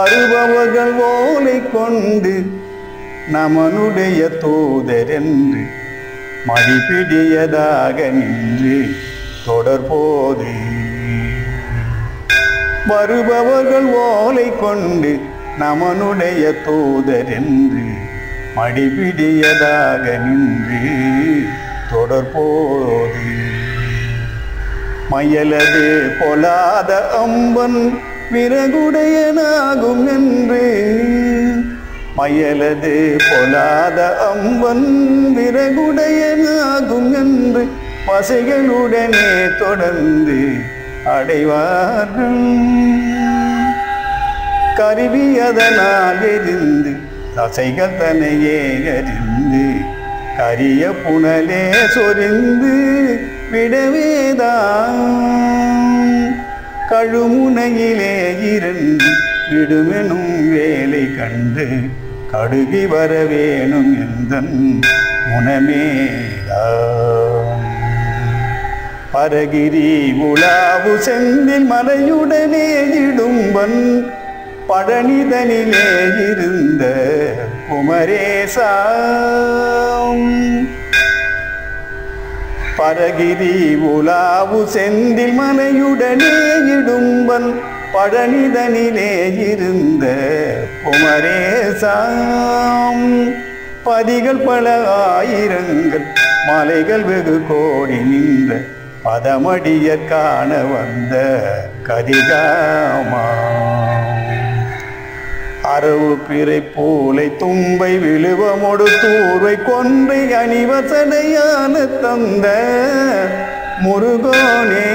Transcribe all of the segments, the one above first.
வருபவர்கள் ஓலை கொண்டு நமனுடைய தூதரென்று மடிப்பிடியதாக நின்று தொடர்போது வருபவர்கள் ஓலை கொண்டு நமனுடைய தூதரென்று மடிபிடியதாக நின்று தொடர்போது மயலது பொலாத அம்பன் விறகுடையனாகும் என்று மயலது பொலாத அம்பன் விறகுடையனாகும் என்று பசைகளுடனே தொடர்ந்து அடைவார்கள் கருவி அதனால் எரிந்து தசைகள் தனையே அறிந்து கரிய புனலே சொரிந்து விடவேதான் கழுமுனையிலே இருந்து விடுமெனும் வேலை கண்டு கடுகி வரவேணும் எந்தன் முனமேதான் பரகிரி உலாவு செந்தில் மலையுடனே இடும்பன் பழனிதனிலே இருந்த குமரேசா பரகிரி உலாவு செந்தில் மலையுடனே இடும்பன் பழனிதனிலே இருந்த குமரேசாம் பதிகள் பல ஆயிரங்கள் மலைகள் வெகு கோடி நின்ற பதமடியற் காண வந்த கதிகாமா அரவு பிறை பூலை தும்பை விழுவமொடு தூர்வை கொன்றை அணிவசடையான தந்த முருகோனே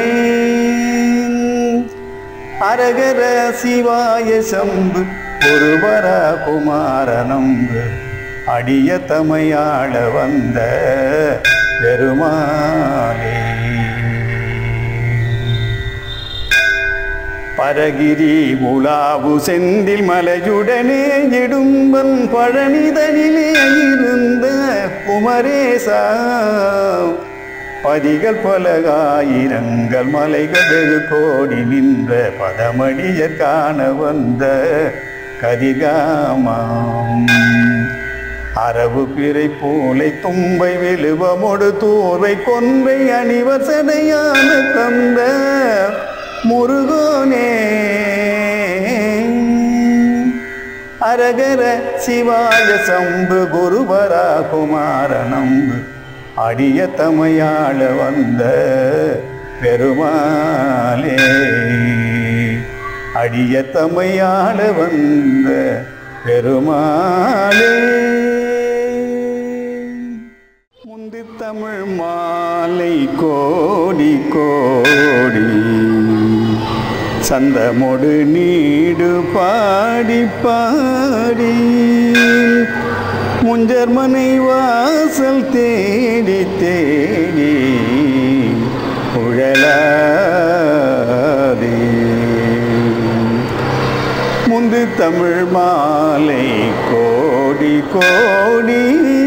அரகர சிவாய சம்பு ஒருவரா குமாரனம்பு அடிய தமையாள வந்த பெருமாளே பரகிரி உலாவு செந்தில் மலையுடனே இடும்பன் பழனிதனிலே இருந்த குமரேசா பதிகள் பல ஆயிரங்கள் மலைகள் வெகு கோடி நின்ற பதமடியர் காண வந்த கதிகாமாம் அரவு பிறை பூலை தும்பை வெளுவமொடு தூரை கொன்றை அணிவசனையான தந்த முருகோனே அரகர சிவாய சம்பு குருவரா குமாரனம்பு அடிய தமையாள வந்த பெருமாளே அடிய தமையாள வந்த பெருமாளே முந்து தமிழ் மாலை கோடி கோடி சந்தமொடு நீடு பாடி பாடி முஞ்சர்மனை வாசல் தேடி தேடி உழலாதே முந்து தமிழ் மாலை கோடி கோடி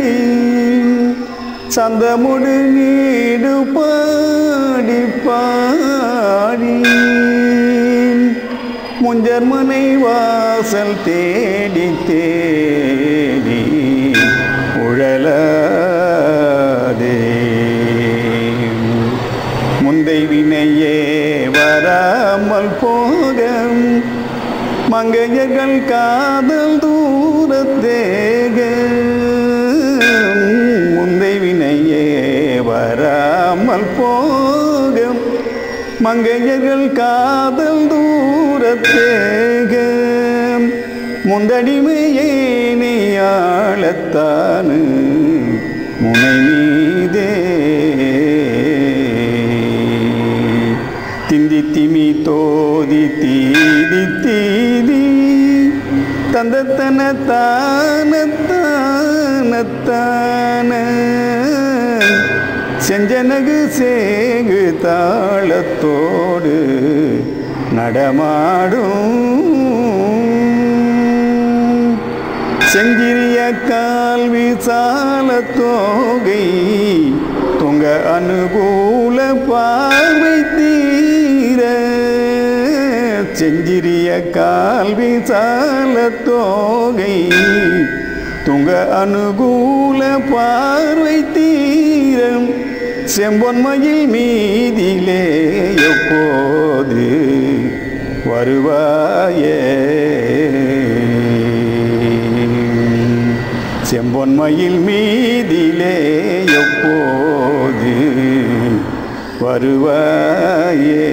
சந்தமுடு நீடு பாடி பாடி முஞ்சர்மனை வாசல் தேடி தேடி உழலாதே முந்தை வினையே வராமல் போக மங்கையர்கள் காதல் தூரத்தேக முந்தை வினையே வராமல் போகும் மங்கையர்கள் காதல் தூரத்தேக முந்தடிமையே நெய்யாளத்தானு முனை மீதே திந்தி திமி தோதி தீதி தீதி தந்தத்தன தான தான தான செஞ்சனகு சேகு தாளத்தோடு நடமாடும் செஞ்சிறிய கால் விசால தோகை துங்க அனுகூல பார்வை தீர செஞ்சிறிய கால் விசால தோகை துங்க அனுகூல பார்வை தீரம் செம்பொன்மையில் மீதிலே எப்போது வருவாயே செம்பொன்மையில் மீதிலே எப்போது வருவாயே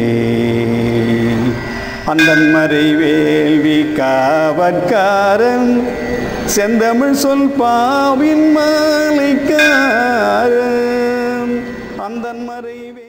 அந்தன் மறை வேள்வி காவற்காரன் செந்தமிழ் சொல் பாவின் மாலைக்காரன் அந்தன் மறை வே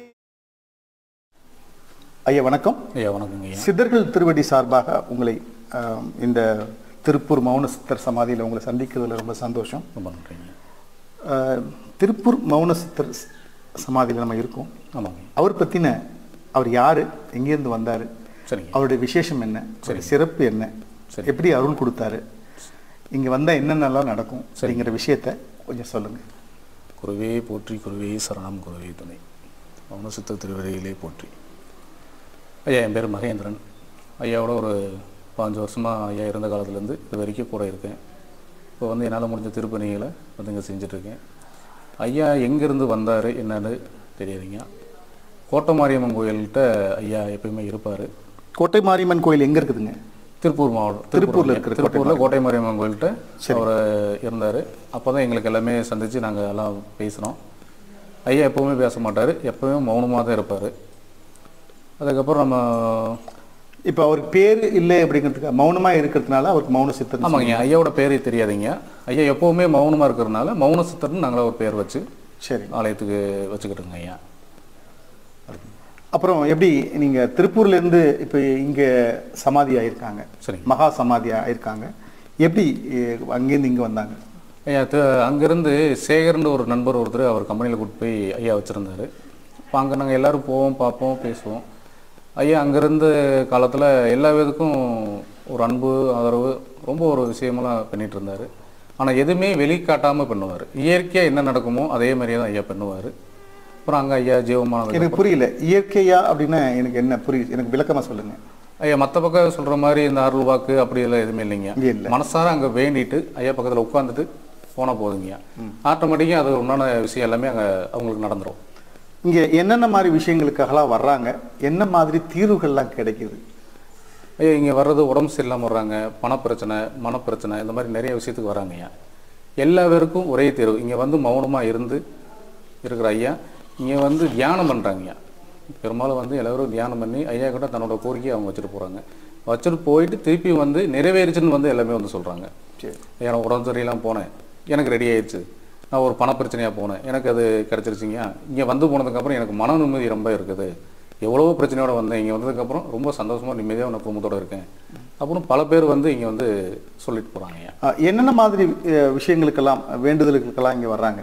ஐயா வணக்கம் ஐயா வணக்கங்க ஐயா சித்தர்கள் திருவடி சார்பாக உங்களை ஆம், இந்த திருப்பூர் மௌன சித்தர் சமாதியில் உங்களை சந்திக்கிறதுல ரொம்ப சந்தோஷம் ரொம்ப நன்றிங்க ஆ, திருப்பூர் மௌன சித்தர் ஸ்- சமாதியில் நம்ம இருக்கோம் ஆமாங்க அவர் பற்றின அவர் யார் எங்கேருந்து வந்தார் சரிங்க அவருடைய விசேஷம் என்ன அவருடைய சிறப்பு என்ன சரி. எப்படி அருள் கொடுத்தாரு இங்கே வந்தால் என்னென்னலாம் நடக்கும் சரி. அப்படிங்கிற விஷயத்த கொஞ்சம் சொல்லுங்கள் குருவே போற்றி குருவே சரணம் குருவே துணை மௌன சித்த திருவரையிலே போற்றி ஐயா என் பேர் மகேந்திரன் ஐயாவோட ஒரு பாஞ்சு வருஷமாக ஐயா இருந்த காலத்துலேருந்து இது வரைக்கும் கூட இருக்கேன் இப்போ வந்து என்னால் முடிஞ்ச திருப்பணிகளை வந்து இங்கே செஞ்சிட்ருக்கேன் ஐயா எங்கேருந்து வந்தார் என்னன்னு தெரியாதுங்க கோட்டை மாரியம்மன் கோயில்கிட்ட ஐயா எப்பயுமே இருப்பார் கோட்டை மாரியம்மன் கோயில் எங்கே இருக்குதுங்க திருப்பூர் மாவட்டம் திருப்பூர்ல இருக்கிற திருப்பூரில் கோட்டை மாரியம்மன் கோயில்கிட்ட அவர் இருந்தார் அப்போ தான் எங்களுக்கு எல்லாமே சந்தித்து நாங்கள் எல்லாம் பேசினோம் ஐயா எப்போவுமே பேச மாட்டார் எப்போவுமே மௌனமாக தான் இருப்பார் அதுக்கப்புறம் நம்ம இப்போ அவருக்கு பேர் இல்லை அப்படிங்கிறதுக்கு மௌனமாக இருக்கிறதுனால அவருக்கு மௌன சித்தர் ஆமாங்க ஐயாவோட பேரே தெரியாதுங்க ஐயா எப்போவுமே மௌனமாக இருக்கிறதுனால மௌன சித்தர்னு நாங்களே ஒரு பேர் வச்சு சரி ஆலயத்துக்கு வச்சுக்கிட்டோங்க ஐயா அப்புறம் எப்படி நீங்க திருப்பூர்ல இருந்து இப்போ இங்க சமாதி ஆயிருக்காங்க சரிங்க. மகா சமாதி ஆயிருக்காங்க எப்படி eh, அங்கேருந்து இங்க வந்தாங்க ஐயா தி- அங்கேருந்து சேகர்னு ஒரு நண்பர் ஒருத்தர் அவர் கம்பெனியில் கூட்டு போய் ஐயா வச்சுருந்தாரு இப்போ அங்கே நாங்கள் எல்லோரும் போவோம் பார்ப்போம் பேசுவோம் ஐயா அங்கேருந்த காலத்தில் எல்லா விதத்துக்கும் ஒரு அன்பு ஆதரவு ரொம்ப ஒரு விஷயமெல்லாம் பண்ணிட்டு இருந்தார் ஆனால் எதுவுமே வெளிக்காட்டாமல் பண்ணுவார் இயற்கையாக என்ன நடக்குமோ அதே மாதிரியே தான் ஐயா பண்ணுவார் அப்புறம் அங்கே ஐயா ஜீவமானது எனக்கு புரியல இயற்கையா அப்படின்னா எனக்கு என்ன புரியுது எனக்கு விளக்கமா சொல்லுங்க ஐயா மற்ற பக்கம் சொல்கிற மாதிரி இந்த அருள் வாக்கு அப்படி எல்லாம் எதுவுமே இல்லைங்க இங்க இல்ல. மனசார அங்கே வேண்டிட்டு ஐயா பக்கத்தில் உட்காந்துட்டு போனால் போதுங்க ஆட்டோமேட்டிக்காக அது உண்டான விஷயம் எல்லாமே அங்கே அவங்களுக்கு நடந்துரும் இங்க என்னென்ன மாதிரி விஷயங்களுக்காகலாம் வர்றாங்க என்ன மாதிரி தீர்வுகள்லாம் கிடைக்குது ஐயா இங்கே வர்றது உடம்பு சரியில்லாமல் வர்றாங்க பணப்பிரச்சனை மனப்பிரச்சனை இந்த மாதிரி நிறைய விஷயத்துக்கு வராங்க ஐயா எல்லா பேருக்கும் ஒரே தேர்வு இங்கே வந்து மௌனமாக இருந்து இருக்கிற ஐயா இங்கே வந்து தியானம் பண்ணுறாங்க ஐயா பெரும்பாலும் வந்து எல்லாரும் தியானம் பண்ணி ஐயா கிட்ட தன்னோட கோரிக்கையை அவங்க வச்சுட்டு போகிறாங்க வச்சுட்டு போயிட்டு திருப்பி வந்து நிறைவேறுச்சுன்னு வந்து எல்லாமே வந்து சொல்கிறாங்க சரி ஐயா நான் உடம்பு சரியில்லாமல் போனேன் எனக்கு ரெடி ஆயிடுச்சு நான் ஒரு பணப்பிரச்சனையாக போனேன் எனக்கு அது கிடச்சிருச்சுங்க இங்கே வந்து போனதுக்கப்புறம் எனக்கு மன நிம்மதி ரொம்ப இருக்குது எவ்வளவோ பிரச்சனையோட வந்தேன் இங்கே வந்ததுக்கப்புறம் ரொம்ப சந்தோஷமாக நிம்மதியாக நான் குடும்பத்தோட இருக்கேன் அப்புறம் பல பேர் வந்து இங்கே வந்து சொல்லிட்டு போகிறாங்க ஐயா ஆ, என்னென்ன மாதிரி eh, விஷயங்களுக்கெல்லாம் வேண்டுதலுக்கெல்லாம் இங்க வர்றாங்க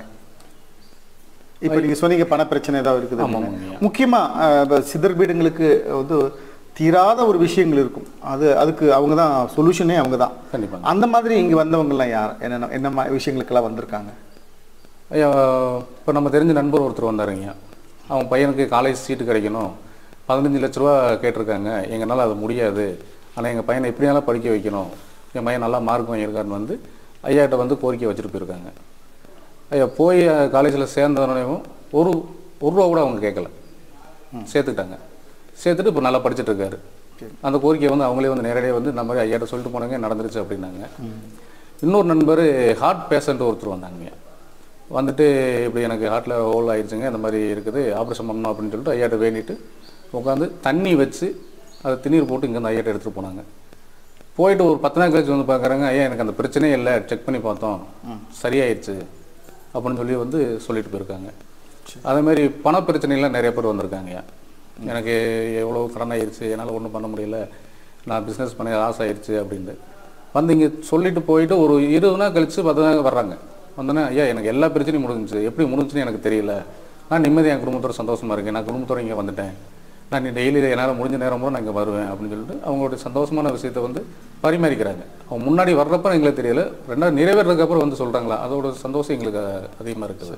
இப்போ நீங்க சொன்னீங்க பண பிரச்சனை ஏதாவது இருக்குது ஆமாம், அப்படின்னு. ஆமாங்க. முக்கியமா அஹ், இப்ப சித்தர் பீடங்களுக்கு வந்து தீராத ஒரு விஷயங்கள் இருக்கும் அது அதுக்கு அவங்க தான் சொல்யூஷனே அவங்க தான் கண்டிப்பாங்க அந்த மாதிரி இங்க வந்தவங்கலாம் யார் என்னென்ன என்ன மா- விஷயங்களுக்கெல்லாம் வந்திருக்காங்க ஐயா இப்போ நம்ம தெரிஞ்ச நண்பர் ஒருத்தர் வந்தாருங்க அவன் பையனுக்கு காலேஜ் சீட்டு கிடைக்கணும் பதினஞ்சு லட்ச ரூபா கேட்டிருக்காங்க எங்களால் அது முடியாது ஆனால் எங்கள் பையனை எப்படியாலும் படிக்க வைக்கணும் என் பையன் நல்லா மார்க் வாங்கியிருக்காருன்னு வந்து ஐயாட்ட வந்து கோரிக்கை வச்சுட்டு போயிருக்காங்க ஐயா போய் காலேஜில் சேர்ந்தவனையும் ஒரு ஒரு ரூபா கூட அவங்க கேட்கல சேர்த்துக்கிட்டாங்க சேர்த்துட்டு இப்போ நல்லா படிச்சுட்டு இருக்காரு அந்த கோரிக்கையை வந்து அவங்களே வந்து நேரடியாக வந்து இந்த மாதிரி ஐயாட்ட சொல்லிட்டு போனாங்க நடந்துருச்சு அப்படின்னாங்க இன்னொரு நண்பர் ஹார்ட் பேஷண்ட் ஒருத்தர் வந்தாங்க வந்துட்டு இப்படி எனக்கு ஹார்ட்டில் ஹோல் ஆயிடுச்சுங்க இந்த மாதிரி இருக்குது ஆப்ரேஷன் பண்ணணும் அப்படின்னு சொல்லிட்டு ஐயாட்ட வேண்டிட்டு உட்காந்து தண்ணி வச்சு அதை திண்ணீர் போட்டு இங்கேருந்து ஐயாட்ட எடுத்துகிட்டு போனாங்க போயிட்டு ஒரு பத்து நாள் கழிச்சு வந்து பார்க்குறாங்க ஐயா எனக்கு அந்த பிரச்சனையே இல்லை செக் பண்ணி பார்த்தோம் சரியாயிடுச்சு அப்படின்னு சொல்லி வந்து சொல்லிட்டு போயிருக்காங்க அதே மாதிரி பண பிரச்சனைலாம் நிறைய பேர் வந்திருக்காங்க ஐயா எனக்கு எவ்வளோ கடன் ஆயிடுச்சு என்னால் ஒன்றும் பண்ண முடியல நான் பிஸ்னஸ் பண்ண லாஸ் ஆயிடுச்சு அப்படின்ட்டு வந்து இங்கே சொல்லிட்டு போயிட்டு ஒரு இருபது நாள் கழிச்சு பத்து நாள் வர்றாங்க வந்தோன்னே ஐயா எனக்கு எல்லா பிரச்சனையும் முடிஞ்சுச்சு எப்படி முடிஞ்சுன்னு எனக்கு தெரியல நான் நிம்மதி என் குடும்பத்தோட சந்தோஷமா இருக்கேன் நான் குடும்பத்தோட இங்கே வந்துட்டேன் நான் நீ டெய்லி என்னால் முடிஞ்ச நேரம் கூட நான் இங்கே வருவேன் அப்படின்னு சொல்லிட்டு அவங்களுடைய சந்தோஷமான விஷயத்தை வந்து பரிமாறிக்கிறாங்க அவங்க முன்னாடி வர்றப்ப எங்களுக்கு தெரியல ரெண்டாவது நிறைவேறதுக்கு அப்புறம் வந்து சொல்கிறாங்களா அதோட சந்தோஷம் எங்களுக்கு அதிகமாக இருக்குது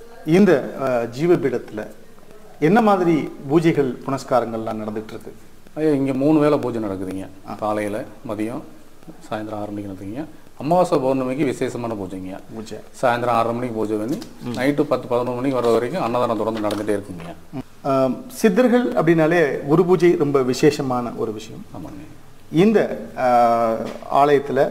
இந்த அஹ், ஜீவபீடத்துல என்ன மாதிரி பூஜைகள் புனஸ்காரங்கள்லாம் நடந்துட்டு இருக்கு ஐயா இங்கே மூணு வேளை பூஜை நடக்குதுங்க காலையில் மதியம் சாயந்தரம் ஆறு மணிக்கு நடக்குதுங்க அமாவாசை பௌர்ணமிக்கு விசேஷமான பூஜைங்க பூஜை சாயந்தரம் ஆறரை மணிக்கு பூஜை பண்ணி நைட்டு பத்து பதினொரு மணிக்கு வர வரைக்கும் அன்னதானம் தொடர்ந்து நடந்துகிட்டே இருக்குங்க ஆம், சித்தர்கள் அப்படின்னாலே குரு பூஜை ரொம்ப விசேஷமான ஒரு விஷயம் ஆமாங்க இந்த ஆலயத்தில்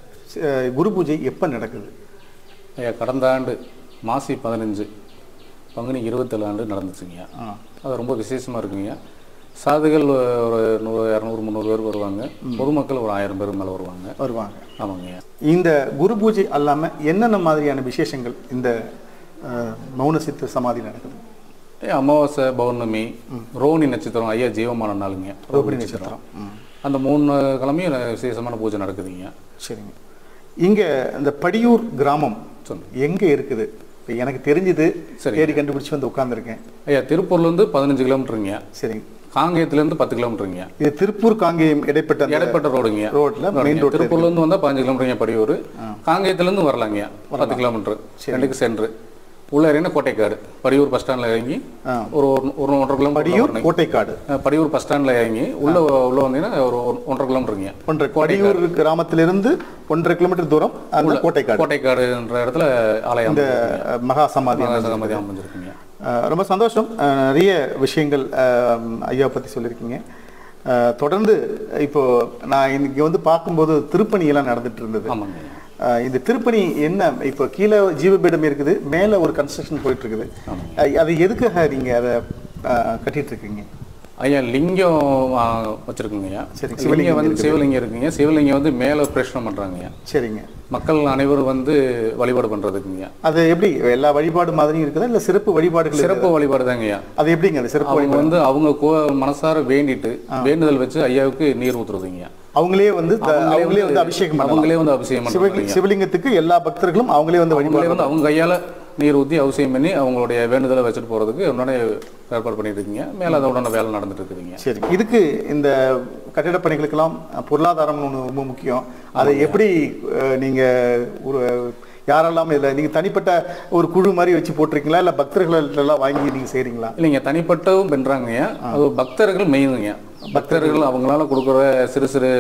குரு பூஜை எப்போ நடக்குது ஐயா கடந்த ஆண்டு மாசி பதினஞ்சு பங்குனி இருபத்தேழு ஆண்டு நடந்துச்சுங்க ஆ அது ரொம்ப விசேஷமாக இருக்குங்க சாதுகள் ஒரு நூறு இரநூறு முந்நூறு பேர் வருவாங்க பொதுமக்கள் ஒரு ஆயிரம் பேர் மேலே வருவாங்க வருவாங்க ஆமாங்க இந்த குரு பூஜை அல்லாமல் என்னென்ன மாதிரியான விசேஷங்கள் இந்த அஹ், மௌன சித்த சமாதி நடக்குது ஏய், அமாவாசை பௌர்ணமி ரோனி நட்சத்திரம் ஐயா ஜீவமான நாளுங்க ரோகிணி நட்சத்திரம் ம். அந்த மூணு கிழமையும் விசேஷமான பூஜை நடக்குதுங்க சரிங்க இங்கே இந்த படியூர் கிராமம் சொல்லுங்க. எங்கே இருக்குது இப்போ எனக்கு தெரிஞ்சது சரி. தேடி கண்டுபிடிச்சு வந்து உட்காந்துருக்கேன் ஐயா திருப்பூர்லேருந்து பதினஞ்சு கிலோமீட்டருங்க சரிங்க காங்கேயத்துலேருந்து பத்து கிலோமீட்டருங்க இது திருப்பூர் காங்கேயம் இடைப்பட்ட அந்த இடைப்பட்ட ரோடுங்க ரோட்ல மெயின் ரோட்ல திருப்பூர்லேருந்து வந்தால் பதினஞ்சு கிலோமீட்டருங்க படியூர் காங்கேயத்துலேருந்து வரலாங்க பத்து கிலோமீட்டர் ரெண்டுக்கு சென்று உள்ள இறங்கினா கோட்டைக்காடு படியூர் பஸ் ஸ்டாண்டில் இறங்கி ஆ. ஒரு ஒரு- ஒரு ஒன்றரை கிலோமீட்டர் படியூர் வரணுங்க. கோட்டைக்காடு அஹ் படியூர் பஸ் ஸ்டாண்டில் இறங்கி உள்ள உள்ள வந்தீங்கன்னா ஒரு ஒரு ஒன்றரை கிலோமீட்டருங்க ஒன்றரை படியூர் கிராமத்திலிருந்து ஒன்றரை கிலோமீட்டர் தூரம் அந்த கோட்டைக்காடு கோட்டைக்காடுன்ற இடத்துல ஆலயம் இந்த அஹ், மகா சமாதி சமாதி அமைஞ்சிருக்குங்க அஹ், ரொம்ப சந்தோஷம் அஹ், நிறைய விஷயங்கள் அஹ், ஐயா பற்றி சொல்லியிருக்கீங்க அஹ், தொடர்ந்து இப்போ நான் இன்னைக்கு வந்து பார்க்கும்போது திருப்பணியெல்லாம் நடந்துட்டு இருந்தது ஆமாங்க அஹ், இந்த திருப்பணி என்ன இப்போ கீழே ஜீவபீடம் இருக்குது மேலே ஒரு கன்ஸ்ட்ரக்ஷன் போயிட்டு இருக்குது அஹ், அது எதுக்காக நீங்கள் அதை அஹ், கட்டிட்டு இருக்கீங்க ஐயா லிங்கம் ஆ, வச்சிருக்குங்க ஐயா சரி, சிவலிங்கம் வந்து சிவலிங்கம் இருக்குங்க சிவலிங்கம் வந்து மேலே பிரச்சனை பண்ணுறாங்க சரிங்க மக்கள் அனைவரும் வந்து வழிபாடு பண்ணுறதுக்குங்க அது எப்படி எல்லா வழிபாடு மாதிரியும் இருக்குதா இல்லை சிறப்பு வழிபாடுகள் சிறப்பு வழிபாடு தாங்க ஐயா அது எப்படிங்க அது சிறப்பு அவங்க வந்து அவங்க கோ மனசார வேண்டிட்டு வேண்டுதல் வச்சு ஐயாவுக்கு நீர் ஊத்துறதுங்க அவங்களே வந்து த- அவங்களே வந்து அபிஷேகம் பண்ணலாம் அவங்களே வந்து அபிஷேகம் சிவ- பண்ணுறாங்க சிவலிங்கத்துக்கு எல்லா பக்தர்களும் அவங்களே வந்து வழிபாடு அவங்களே வந்து அவங்க கையால நீர் ஊற்றி அவசியம் பண்ணி அவங்களுடைய வேண்டுதலை வச்சுட்டு போறதுக்கு உடனே ஏற்பாடு பண்ணிட்டு இருக்கீங்க மேலே அதை உடனே வேலை நடந்துட்டு இருக்குதுங்க சரி இதுக்கு இந்த கட்டிடப் பணிகளுக்கெல்லாம் பொருளாதாரம் ஒன்று ரொம்ப முக்கியம் அதை எப்படி அஹ், நீங்க ஒரு யாரெல்லாம் இல்லை நீங்க தனிப்பட்ட ஒரு குழு மாதிரி வச்சு போட்டிருக்கீங்களா இல்லை பக்தர்கள் எல்லாம் வாங்கி நீங்க செய்றீங்களா இல்லைங்க தனிப்பட்டவும் பண்றாங்கய்யா அது பக்தர்கள் மெயினுங்க பக்தர்கள் அவங்களால கொடுக்குற சிறு சிறு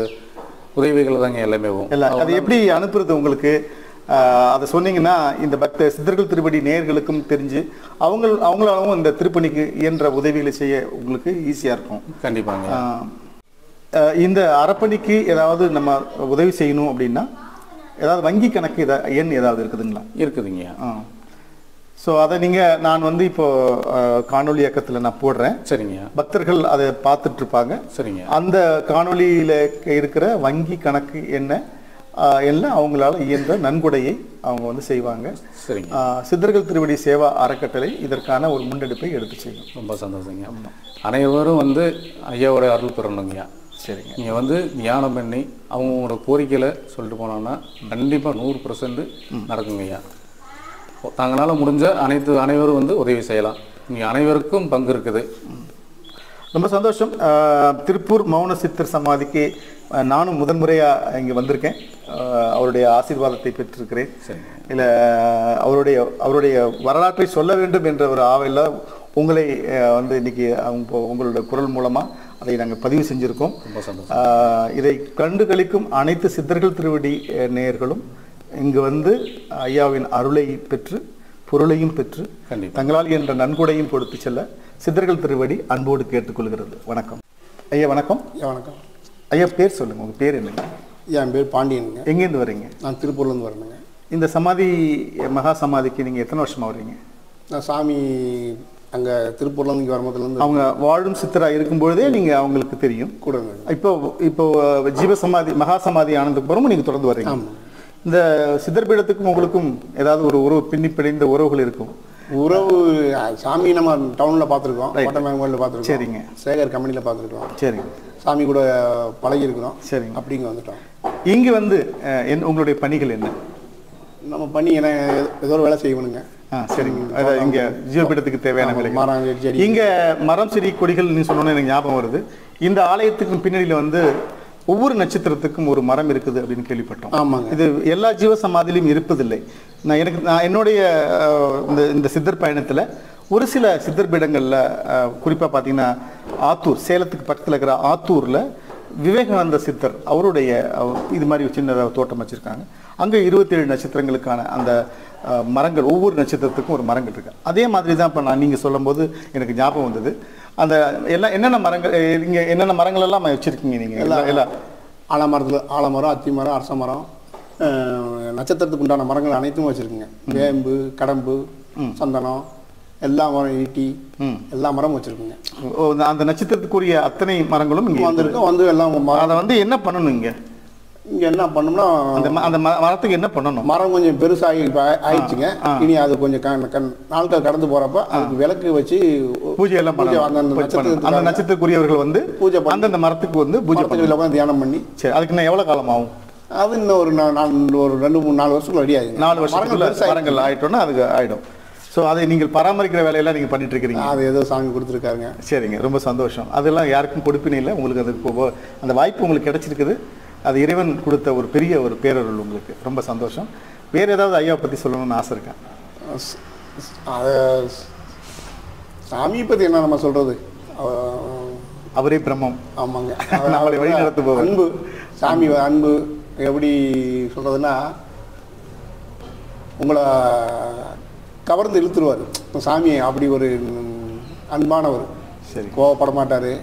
உதவிகள் தாங்க எல்லாமே இல்லை அது எப்படி அனுப்புறது உங்களுக்கு அஹ், அதை சொன்னீங்கன்னா இந்த பக்த சித்தர்கள் திருப்படி நேயர்களுக்கும் தெரிஞ்சு அவங்க அவங்களாலும் இந்த திருப்பணிக்கு இயன்ற உதவிகளை செய்ய உங்களுக்கு ஈஸியாக இருக்கும் கண்டிப்பாங்க ஆஹ் அஹ் இந்த அறப்பணிக்கு ஏதாவது நம்ம உதவி செய்யணும் அப்படின்னா ஏதாவது வங்கி கணக்கு எதா எண் ஏதாவது இருக்குதுங்களா இருக்குதுங்க ஸோ அதை நீங்கள் நான் வந்து இப்போ அஹ், காணொளி இயக்கத்தில் நான் போடுறேன் சரிங்க பக்தர்கள் அதை பார்த்துட்டு இருப்பாங்க சரிங்க அந்த காணொளியில் இருக்கிற வங்கி கணக்கு என்ன ஆஹ், எல்லாம் அவங்களால இயன்ற நன்கொடையை அவங்க வந்து செய்வாங்க சரிங்க ஆஹ், சித்தர்கள் திருவடி சேவா அறக்கட்டளை இதற்கான ஒரு முன்னெடுப்பை எடுத்து செய்யும் ரொம்ப சந்தோஷங்க அனைவரும் வந்து ஐயாவோட அருள் பெறணுங்கய்யா சரிங்க நீங்கள் வந்து தியானம் பண்ணி அவங்களோட கோரிக்கையில் சொல்லிட்டு போனோம்னா கண்டிப்பாக நூறு பர்சன்ட் நடக்குங்கய்யா தங்களால் முடிஞ்ச அனைத்து அனைவரும் வந்து உதவி செய்யலாம் நீங்கள் அனைவருக்கும் பங்கு இருக்குது ரொம்ப சந்தோஷம் ஆஹ் திருப்பூர் மௌன சித்தர் சமாதிக்கு ஆஹ் நானும் முதன்முறையாக இங்கே வந்திருக்கேன் ஆஹ் அவருடைய ஆசீர்வாதத்தை பெற்றிருக்கிறேன் சரிங்க இல்லை அவருடைய அவருடைய வரலாற்றை சொல்ல வேண்டும் என்ற ஒரு ஆவலில் உங்களை ஆஹ் வந்து இன்னைக்கு அவங்க உங்களோட குரல் மூலமாக அதை நாங்கள் பதிவு செஞ்சுருக்கோம் ரொம்ப சந்தோஷம் ஆஹ் இதை கண்டு களிக்கும் அனைத்து சித்தர்கள் திருவடி அஹ், நேயர்களும் இங்கு வந்து ஐயாவின் அருளை பெற்று பொருளையும் பெற்று கண்டிப்பாக தங்களால் என்ற நன்கொடையும் கொடுத்து செல்ல சித்தர்கள் திருவடி அன்போடு கேட்டுக்கொள்கிறது வணக்கம் ஐயா வணக்கம் ஐயா வணக்கம் ஐயா பேர் சொல்லுங்க உங்க பேர் என்னங்க என் பேர் பாண்டியனுங்க எங்கேருந்து வரீங்க நான் திருப்பூர்லேருந்து வரேனுங்க இந்த சமாதி மகா சமாதிக்கு நீங்க எத்தனை வருஷமா வரீங்க நான் சாமி அங்கே திருப்பூர்லேருந்து இங்கே வரும்போதுலேருந்து அவங்க வாழும் சித்தரா இருக்கும்பொழுதே நீங்க அவங்களுக்கு தெரியும் கூட இருந்தேங்க இப்போ இப்போ ஜீவ சமாதி மகா சமாதி ஆனதுக்கு அப்புறமும் நீங்க தொடர்ந்து வர்றீங்க ஆமாம் இந்த சித்தர் பீடத்துக்கும் உங்களுக்கும் ஏதாவது ஒரு உறவு பின்னி பிணைந்த உறவுகள் இருக்கும் உறவு அஹ், சாமி நம்ம டவுனில் பார்த்துருக்கோம் கோட்டை கோயிலில் பார்த்துருக்கோம் சரிங்க. சேகர் கம்பெனியில் பார்த்துருக்கோம் சரிங்க சாமி கூட பழகி இருக்கிறோம் சரிங்க அப்படிங்க வந்துட்டோம் இங்க வந்து அஹ், என் உங்களுடைய பணிகள் என்ன நம்ம பண்ணி என்ன ஏதோ ஒரு வேலை செய்யணுங்க ஆ சரிங்க அதாவது இங்க ஜீவபீடத்துக்கு தேவையான வேலைகள் மரம் செடி இங்க மரம் செடி கொடிகள் நீ சொன்னோன்னு எனக்கு ஞாபகம் வருது இந்த ஆலயத்துக்கும் பின்னணியில வந்து ஒவ்வொரு நட்சத்திரத்துக்கும் ஒரு மரம் இருக்குது அப்படின்னு கேள்விப்பட்டோம் ஆமாங்க இது எல்லா ஜீவ சமாதியிலும் இருப்பதில்லை நான் எனக்கு நான் என்னுடைய அஹ், இந்த இந்த சித்தர் பயணத்துல ஒரு சில சித்தர் பீடங்களில் குறிப்பாக பார்த்தீங்கன்னா ஆத்தூர் சேலத்துக்கு பக்கத்தில் இருக்கிற ஆத்தூரில் விவேகானந்த சித்தர் அவருடைய அவர் இது மாதிரி ஒரு சின்ன தோட்டம் வச்சுருக்காங்க அங்கே இருபத்தேழு நட்சத்திரங்களுக்கான அந்த அஹ், மரங்கள் ஒவ்வொரு நட்சத்திரத்துக்கும் ஒரு மரங்கள் இருக்கு அதே மாதிரி தான் இப்போ நான் நீங்கள் சொல்லும்போது எனக்கு ஞாபகம் வந்தது அந்த எல்லாம் என்னென்ன மரங்கள் நீங்கள் என்னென்ன மரங்கள் எல்லாம் வச்சுருக்கீங்க நீங்கள் எல்லாம் எல்லாம் ஆலமரத்தில் ஆலமரம் அத்தி மரம் அரச மரம் அஹ், நட்சத்திரத்துக்கு உண்டான மரங்கள் அனைத்தும் வச்சுருக்குங்க வேம்பு கடம்பு சந்தனம் எல்லா மரம் ஈட்டி எல்லா மரமும் வச்சுருக்குங்க ஓ, அந்த- அந்த நட்சத்திரத்துக்குரிய அத்தனை மரங்களும் இங்கே வந்திருக்கோம் வந்து எல்லாம் மரம் அதை வந்து என்ன பண்ணணும் இங்கே இங்கே என்ன பண்ணோம்னா அந்த ம- அந்த ம- மரத்துக்கு என்ன பண்ணணும் மரம் கொஞ்சம் பெருசாகி இப்ப ஆயி- ஆயிடுச்சுங்க இனி அது கொஞ்சம் கண் கண் நாட்கள் கடந்து போறப்ப அதுக்கு விளக்கு வச்சு பூஜை எல்லாம் பூஜை பண்ணணும். அந்த பூஜை பண்ணணும். அந்த நட்சத்திரத்துக்கு நட்சத்திரக்குரியவர்கள் வந்து பூஜை பண்ணி- அந்தந்த மரத்துக்கு வந்து பூஜை பண்ணணும் மரத்துக்கு உட்காந்து தியானம் பண்ணி சரி அதுக்கு இன்னும் எவ்வளவு காலம் ஆகும் அது இன்னும் ஒரு நா- நாலு ஒரு ரெண்டு மூணு நாலு வருஷத்துக்குள்ள ரெடி ஆகுங்க நாலு வருஷத்துக்குள்ள பெருசாகி- மரங்கள் ஆயிட்டோம்னா அதுக்கு ஆயிடும் ஸோ அதை நீங்கள் பராமரிக்கிற வேலையெல்லாம் நீங்க பண்ணிட்டு இருக்கிறீங்க அது ஏதோ சாமி கொடுத்துருக்காருங்க சரிங்க ரொம்ப சந்தோஷம் அதெல்லாம் யாருக்கும் கொடுப்பினே இல்லை உங்களுக்கு அது இப்போ- அந்த வாய்ப்பு உங்களுக்கு கிடைச்சிருக்குது அது இறைவன் கொடுத்த ஒரு பெரிய ஒரு பேரருள் உங்களுக்கு ரொம்ப சந்தோஷம் வேற ஏதாவது ஐயாவை பத்தி சொல்லணும்னு ஆசை இருக்கேன் ஸ்- ஸ்- அது ஸ்- சாமியை பத்தி என்ன நம்ம சொல்றது அவ- அவரே பிரம்மம் ஆமாங்க நம்மளை வழி நடத்துபவர். அன்பு சாமி அன்பு எப்படி சொல்றதுன்னா உங்களை கவர்ந்து இழுத்துருவார் சாமி அப்படி ஒரு ம், அன்பானவர் சரி கோவப்பட மாட்டார்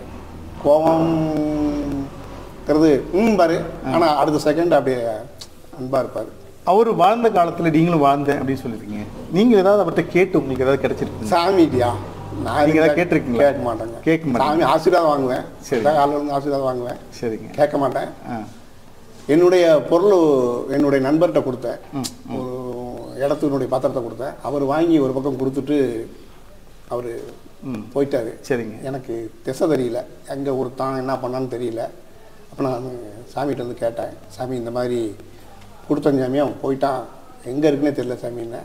கோவம்ங்கிறது ம் பாரு ஆனால் அடுத்த செகண்ட் அப்படியே அன்பாக இருப்பார் அவர் வாழ்ந்த காலத்துல நீங்களும் வாழ்ந்தேன் அப்படின்னு சொல்லிருக்கீங்க நீங்க ஏதாவது அவர்கிட்ட கேட்டு உங்களுக்கு ஏதாவது கிடைச்சிருக்கு சாமிட்டியா நான் நீங்க ஏதாவது எதுவும் கேட்டிருக்கீங்களா? கேட்க மாட்டேங்க கேட்க மாட்டீங்க. சாமி ஆசீர்வாதம் வாங்குவேன் சரி. சரி காலையில் வந்து ஆசீர்வாதம் வாங்குவேன் சரிங்க கேட்க மாட்டேன் ஆ என்னுடைய பொருள் என்னுடைய நண்பர்கிட்ட கொடுத்தேன் ஒரு இடத்தினுடைய பத்திரத்தை கொடுத்தேன் அவர் வாங்கி ஒரு பக்கம் கொடுத்துட்டு அவர் போயிட்டாரு சரிங்க எனக்கு திசை தெரியல எங்கே ஒரு தான் என்ன பண்ணான்னு தெரியல அப்போ நான் சாமிகிட்ட வந்து கேட்டேன் சாமி இந்த மாதிரி கொடுத்தேன் சாமி அவன் போயிட்டான் எங்கே இருக்குன்னே தெரியல சாமின்னு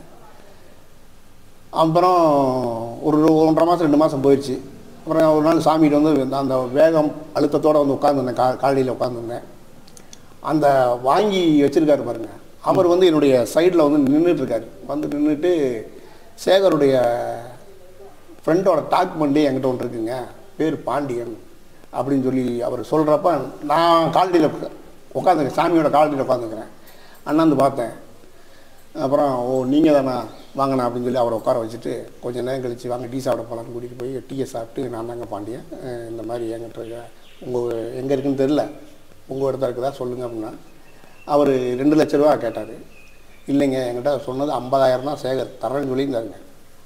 அப்புறம் ஒரு ஒன்றரை மாதம் ரெண்டு மாதம் போயிடுச்சு அப்புறம் ஒரு நாள் சாமிகிட்ட வந்து அந்த- அந்த வேகம் அழுத்தத்தோடு வந்து உட்காந்துருந்தேன் கா காலையில் உட்காந்துருந்தேன் அந்த வாங்கி வச்சிருக்காரு பாருங்க அவர் வந்து என்னுடைய சைடில் வந்து நின்றுட்டு இருக்காரு வந்து நின்றுட்டு சேகருடைய ஃப்ரெண்டோட டாக் பண்ணி என்கிட்ட ஒன்று இருக்குங்க பேர் பாண்டியன் அப்படின்னு சொல்லி அவர் சொல்கிறப்ப நான் காலடியில் உட்காந்துருக்கேன் சாமியோட காலடியில் உட்காந்துக்கிறேன் அண்ணாந்து பார்த்தேன் அப்புறம் ஓ நீங்கள் தானா வாங்கண்ணா அப்படின்னு சொல்லி அவரை உட்கார வச்சுட்டு கொஞ்சம் நேரம் கழிச்சு வாங்க டீ சாப்பிட போகலான்னு கூட்டிகிட்டு போய் டீயை சாப்பிட்டு நான் தாங்க பாண்டியன் அஹ் இந்த மாதிரி என்கிட்ட இருக்க உங்கள் எங்கே இருக்குன்னு தெரில உங்கள் இடத்துல இருக்குதா சொல்லுங்கள் அப்படின்னா அவர் ரெண்டு லட்ச ரூபா கேட்டார் இல்லைங்க என்கிட்ட சொன்னது ஐம்பதாயிரம் தான் சேகர் தரேன்னு சொல்லியிருந்தாருங்க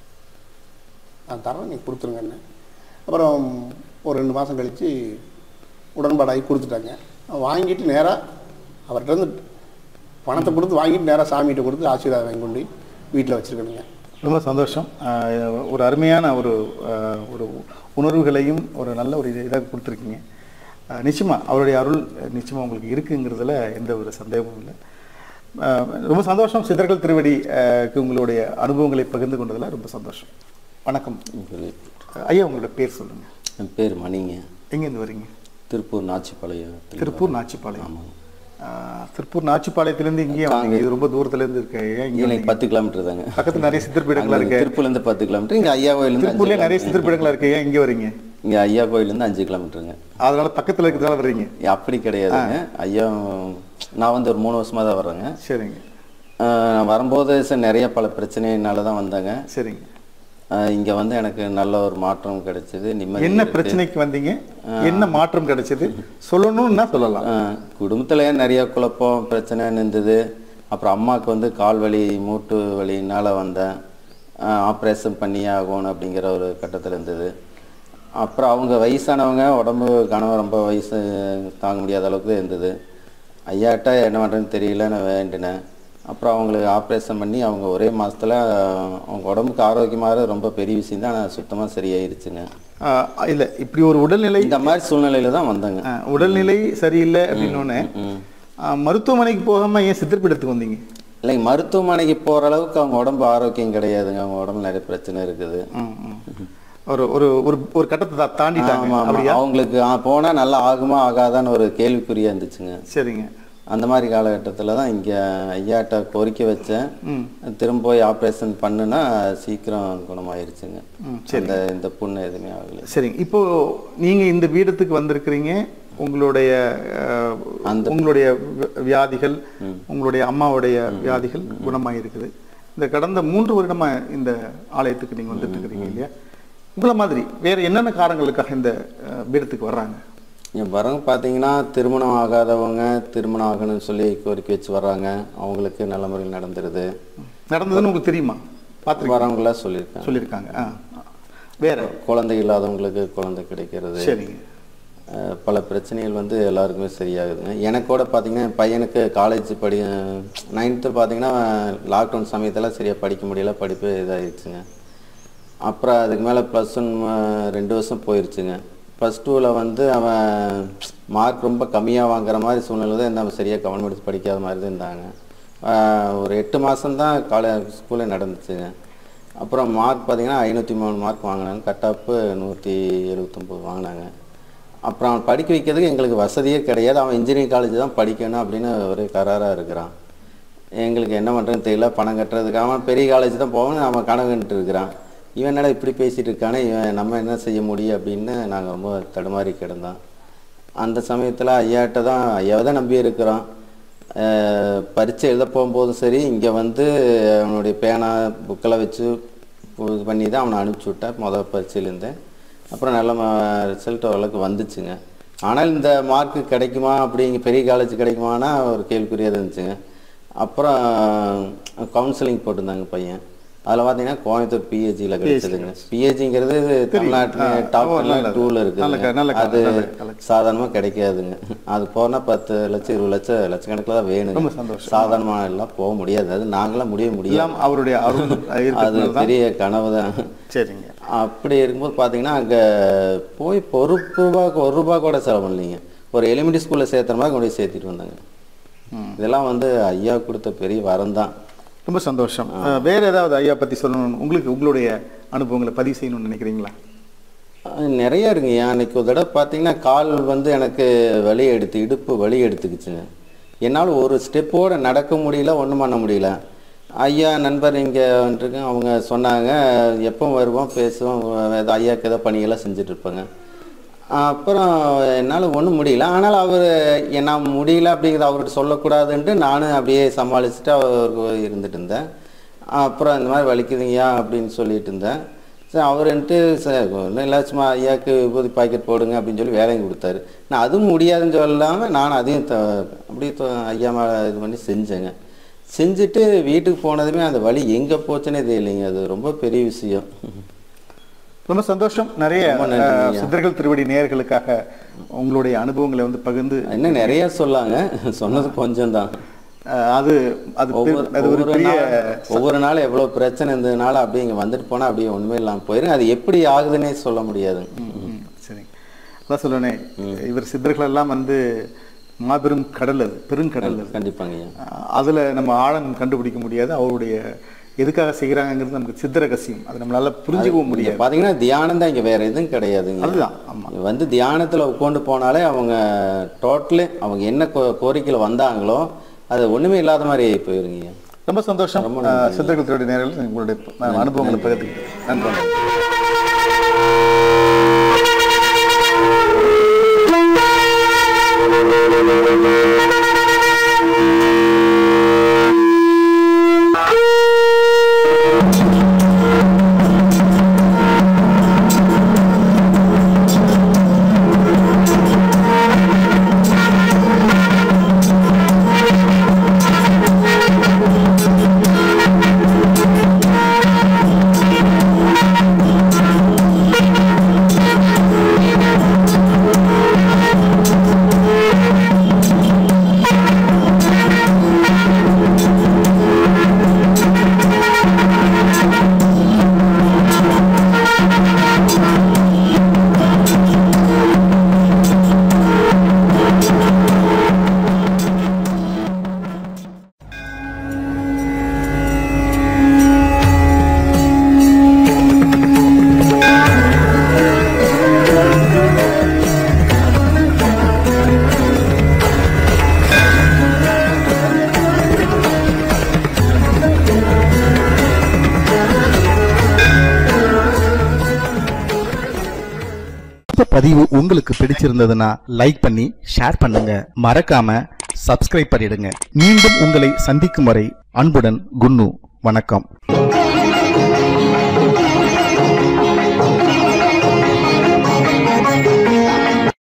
நான் தரேன் நீங்கள் கொடுத்துருங்கன்னு அப்புறம் ஒரு ரெண்டு மாதம் கழித்து உடன்பாடாகி கொடுத்துட்டாங்க வாங்கிட்டு நேராக அவர்கிட்ட இருந்து பணத்தை கொடுத்து வாங்கிட்டு நேராக சாமிகிட்ட கொடுத்து ஆசீர்வாதம் வாங்கி கொண்டு வீட்டில் வச்சுருக்கணுங்க ரொம்ப சந்தோஷம் ஆஹ் ஒரு அருமையான ஒரு ஆஹ் ஒரு உணர்வுகளையும் ஒரு நல்ல ஒரு இதாக கொடுத்துருக்கீங்க ஆஹ் நிச்சயமா அவருடைய அருள் நிச்சயமா உங்களுக்கு இருக்குங்கிறதுல எந்த ஒரு சந்தேகமும் இல்லை ஆஹ் ரொம்ப சந்தோஷம் சித்தர்கள் திருவடி ஆஹ் க்கு உங்களுடைய அனுபவங்களை பகிர்ந்து கொண்டதில் ரொம்ப சந்தோஷம் வணக்கம் ஐயா உங்களோட பேர் சொல்லுங்க என் பேர் மணிங்க எங்கேருந்து வரீங்க திருப்பூர் நாச்சிப்பாளையம் திருப்பூர் நாச்சிப்பாளையம் ஆஹ் திருப்பூர் நாச்சிப்பாளையத்துலேருந்து இங்கேயே வந்தீங்க இது ரொம்ப தூரத்துலேருந்து இருக்கு ஏன் இங்கே எனக்கு பத்து கிலோமீட்டர் தாங்க பக்கத்துல நிறைய சித்தர்பீடங்களா இருக்கு திருப்பூர்லேருந்து பத்து கிலோமீட்டர் இங்கே ஐயா கோயிலேருந்து அஞ்சு திருப்பூர்லேயே நிறைய கிலோமீட்டர் சித்தர்பீடங்களா இருக்கு ஏன் இங்கே வரீங்க இங்கே ஐயா கோயிலேருந்து அஞ்சு கிலோமீட்டருங்க அதனால பக்கத்துல இருக்கிறதால வர்றீங்க அப்படி கிடையாதுங்க ஐயா நான் வந்து ஒரு மூணு வருஷமாக தான் வர்றேங்க சரிங்க ஆஹ் நான் வரும்போது சார் நிறைய பல பிரச்சனைனால தான் வந்தேங்க சரிங்க இங்கே வந்து எனக்கு நல்ல ஒரு மாற்றம் கிடைச்சது நிம்மதி என்ன இருக்கு. பிரச்சனைக்கு வந்தீங்க என்ன மாற்றம் கிடைச்சது சொல்லணும்னா சொல்லலாம் ஆஹ் குடும்பத்துல நிறைய குழப்பம் பிரச்சனை இருந்தது அப்புறம் அம்மாவுக்கு வந்து கால் வலி மூட்டு வலினால வந்தேன் ஆப்ரேஷன் பண்ணியே ஆகணும் அப்படிங்கிற ஒரு கட்டத்தில் இருந்தது அப்புறம் அவங்க வயசானவங்க உடம்பு கனவு ரொம்ப வயசு தாங்க முடியாத அளவுக்கு தான் இருந்தது ஐயாட்ட என்ன பண்ணுறதுன்னு தெரியல நான் வேண்டினேன் அப்புறம் அவங்களுக்கு ஆப்ரேஷன் பண்ணி அவங்க ஒரே மாசத்துல அவங்க உடம்புக்கு ஆரோக்கியமாக ரொம்ப பெரிய விஷயம் தான் ஆனால் சுத்தமாக சரியாயிருச்சுங்க ஆஹ் இல்ல இப்படி ஒரு உடல்நிலை இந்த மாதிரி சூழ்நிலையில தான் வந்தேங்க ஆஹ் உடல்நிலை சரியில்லை அப்படின்னோடனே ம் மருத்துவமனைக்கு போகாம ஏன் சித்தர்பீடத்துக்கு வந்தீங்க இல்லைங்க மருத்துவமனைக்கு போற அளவுக்கு அவங்க உடம்பு ஆரோக்கியம் கிடையாதுங்க அவங்க உடம்புல நிறைய பிரச்சனை இருக்குது ம், ம். ஒரு ஒரு ஒரு ஒரு கட்டத்தை தா- தாண்டிட்டாங்க ஆமா ஆமா அப்படியா அவங்களுக்கு ஆ, போனா நல்லா ஆகுமா ஆகாதான்னு ஒரு கேள்விக்குறியா இருந்துச்சுங்க சரிங்க அந்த மாதிரி காலகட்டத்தில் தான் இங்கே ஐயாட்ட கோரிக்கை வச்சேன் திரும்ப போய் ஆப்ரேஷன் பண்ணுனா சீக்கிரம் குணமாயிருச்சுங்க அந்த இந்த புண்ணு எதுவுமே ஆகலை சரிங்க இப்போ நீங்க இந்த வீடத்துக்கு வந்திருக்கிறீங்க உங்களுடைய அஹ், உங்களுடைய வி- வியாதிகள் உங்களுடைய அம்மாவுடைய வியாதிகள் குணமாயிருக்குது இந்த கடந்த மூன்று வருடமா இந்த ஆலயத்துக்கு நீங்க வந்துட்டு இருக்கிறீங்க இல்லையா உங்களை மாதிரி வேற என்னென்ன காரணங்களுக்காக இந்த அஹ், பீடத்துக்கு வர்றாங்க இங்கே வரவங்க பார்த்தீங்கன்னா திருமணம் ஆகாதவங்க திருமணம் ஆகணும்னு சொல்லி கோரிக்கை வச்சு வர்றாங்க அவங்களுக்கு நல்ல முறையில் நடந்துருது நடந்ததுன்னு உங்களுக்கு தெரியுமா பார்த்து வரவங்களாம் சொல்லியிருக்காங்க சொல்லியிருக்காங்க ஆ வேற குழந்தை இல்லாதவங்களுக்கு குழந்தை கிடைக்கிறது சரிங்க அஹ் பல பிரச்சனைகள் வந்து எல்லாருக்குமே சரியாகுதுங்க எனக்கு கூட பார்த்தீங்கன்னா என் பையனுக்கு காலேஜ் படி நைன்த்து பார்த்தீங்கன்னா லாக்டவுன் சமயத்தில் சரியாக படிக்க முடியல படிப்பு இதாகிடுச்சுங்க அப்புறம் அதுக்கு மேலே ப்ளஸ் ஒன் ரெண்டு வருஷம் போயிருச்சுங்க ப்ளஸ் டூவில் வந்து அவன் மார்க் ரொம்ப கம்மியாக வாங்குற மாதிரி சூழ்நிலை தான் இருந்தால் அவன் சரியாக கவனம் எடுத்து படிக்காத மாதிரி தான் இருந்தாங்க அஹ் ஒரு எட்டு மாதம்தான் காலே ஸ்கூலே நடந்துச்சுங்க அப்புறம் மார்க் பார்த்தீங்கன்னா ஐநூற்றி மூணு மார்க் வாங்கினாங்க கட்டாப்பு நூற்றி எழுபத்தொம்போது வாங்கினாங்க அப்புறம் அவன் படிக்க வைக்கிறதுக்கு எங்களுக்கு வசதியே கிடையாது அவன் இன்ஜினியரிங் காலேஜ் தான் படிக்கணும் அப்படின்னு ஒரே கராராக இருக்கிறான் எங்களுக்கு என்ன பண்ணுறதுன்னு தெரியல பணம் கட்டுறதுக்கு அவன் பெரிய காலேஜ் தான் போவான்னு அவன் கனவு கண்டுட்டு இருக்கிறான் இவன் என்னடா இப்படி பேசிட்டு இருக்கானே இவன் நம்ம என்ன செய்ய முடியும் அப்படின்னு நாங்கள் ரொம்ப தடுமாறி கிடந்தோம் அந்த சமயத்தில் ஐயாட்ட தான் ஐயாவை தான் நம்பி இருக்கிறோம் அஹ் பரீட்சை எழுத போகும்போதும் சரி இங்கே வந்து அவனுடைய பேனா புக்கெல்லாம் வச்சு இது பண்ணி தான் அவனை அனுப்பிச்சி விட்டேன் மொதல் பரீட்சையிலேருந்து அப்புறம் நல்ல ரிசல்ட் ஓரளவுக்கு வந்துச்சுங்க ஆனால் இந்த மார்க்கு கிடைக்குமா அப்படிங்க பெரிய காலேஜ் கிடைக்குமானா ஒரு கேள்விக்குறியாக இருந்துச்சுங்க அப்புறம் கவுன்சிலிங் போட்டிருந்தாங்க பையன் அதில் பார்த்தீங்கன்னா கோயம்புத்தூர் பிஹெச்சியில் கிடைச்சதுங்க பிஹெச்சிங்கிறது தமிழ்நாட்டில் டாப் டூவில் நல்ல இருக்குது க- நல்ல க- அது நல்ல கலை. சாதாரணமாக கிடைக்காதுங்க அது போனால் பத்து லட்சம் இருபது லட்சம் லட்சக்கணக்கில் தான் ரொம்ப வேணுங்க சந்தோஷம். சாதாரணமாக எல்லாம் போக முடியாது அது நாங்களாம் முடிய முடியாது எல்லாம் அவருடைய அருள் அது இருக்கிறதுனால தான் பெரிய கனவு தான் சரிங்க அப்படி இருக்கும்போது பார்த்தீங்கன்னா அங்கே போய் இப்போ ஒரு ரூபா ஒரு ரூபா கூட செலவு பண்ணலீங்க ஒரு எலிமெண்ட்ரி ஸ்கூலில் சேர்த்துற மாதிரி கொண்டு போய் சேர்த்திட்டு வந்தாங்க இதெல்லாம் வந்து ஐயா கொடுத்த பெரிய வரம் தான் ரொம்ப சந்தோஷம் அஹ், வேற ஏதாவது ஐயா பத்தி சொல்லணும் உங்களுக்கு உங்களுடைய அனுபவங்களை பதிவு செய்யணும்னு நினைக்கிறீங்களா அஹ் நிறைய இருக்குங்க அன்னைக்கு ஒரு தடவை பார்த்தீங்கன்னா கால் வந்து எனக்கு வலி எடுத்து இடுப்பு வலி எடுத்துக்கிச்சுங்க என்னால் ஒரு ஸ்டெப்போட நடக்க முடியல ஒன்றும் பண்ண முடியல ஐயா நண்பர் இங்கே வந்துருக்கு அவங்க சொன்னாங்க எப்போ வருவோம் பேசுவோம் ஏதோ ஐயாவுக்கு ஏதோ பணியெல்லாம் செஞ்சுட்டு இருப்பாங்க அப்புறம் என்னால் ஒன்றும் முடியல ஆனால் அவர் என்ன முடியல அப்படிங்கிறத அவர்கிட்ட சொல்லக்கூடாதுன்ட்டு நானும் அப்படியே சமாளிச்சுட்டு அவருக்கு இருந்துட்டு இருந்தேன் அப்புறம் இந்த மாதிரி வலிக்குதுங்கய்யா அப்படின்னு சொல்லிட்டு இருந்தேன் சரி அவருன்ட்டு சார் ஒன்றும் இல்லை சும்மா ஐயாவுக்கு விபூதி பாக்கெட் போடுங்க அப்படின்னு சொல்லி வேலையும் கொடுத்தாரு நான் அதுவும் முடியாதுன்னு சொல்லாமல் நான் அதையும் த அப்படியே தொ- ஐயா மேலே இது பண்ணி செஞ்சேங்க செஞ்சுட்டு வீட்டுக்கு போனதுமே அந்த வலி எங்கே போச்சுன்னே தெரியலைங்க அது ரொம்ப பெரிய விஷயம் ரொம்ப சந்தோஷம் நிறைய ரொம்ப நன்றி அஹ், ஐயா. சித்தர்கள் திருவடி நேயர்களுக்காக உங்களுடைய அனுபவங்களை வந்து பகிர்ந்து இன்னும் நிறைய சொல்லாங்க சொன்னது கொஞ்சம் தான் அஹ், அது அது பெரு- ஒவ்வொரு அது ஒரு ஒவ்வொரு பெரிய நாள் ஒவ்வொரு நாள் எவ்வளோ பிரச்சனை இருந்ததுனால அப்படியே இங்கே வந்துட்டு போனால் அப்படியே ஒன்றுமே இல்லாமல் போயிடும் அது எப்படி ஆகுதுன்னே சொல்ல முடியாது ம், சரி அதான் சொல்லுவேனே இவர் சித்தர்கள் எல்லாம் வந்து மாபெரும் கடல் அது பெருங்கடல் அது கண்டிப்பாங்க ஐயா அஹ், அதுல நம்ம ஆழம் கண்டுபிடிக்க முடியாது அவருடைய எதுக்காக செய்கிறாங்கிறது நமக்கு சித்த ரகசியம் அதை நம்மளால புரிஞ்சுக்கவும் இங்க முடியாது பாத்தீங்கன்னா தியானம் தான் இங்க வேற எதுவும் கிடையாதுங்க அதுதான், ஆமா. இங்க வந்து தியானத்துல உட்காந்து போனாலே அவங்க டோட்டலி அவங்க என்ன கோ- கோரிக்கையில வந்தாங்களோ அது ஒண்ணுமே இல்லாத மாதிரி போயிருங்க ஐயா. ரொம்ப சந்தோஷம் ரொம்ப அஹ், நன்றி. சித்தர்கள் திருவடி நேயர்கள் உங்களுடைய அஹ், அனுபவங்களை பகிர்ந்துக்கிட்டு நன்றி பதிவு உங்களுக்கு பிடிச்சிருந்ததுன்னா லைக் பண்ணி ஷேர் பண்ணுங்க மறக்காம சப்ஸ்கிரைப் பண்ணிடுங்க மீண்டும் உங்களை சந்திக்கும் வரை அன்புடன் குன்னு வணக்கம்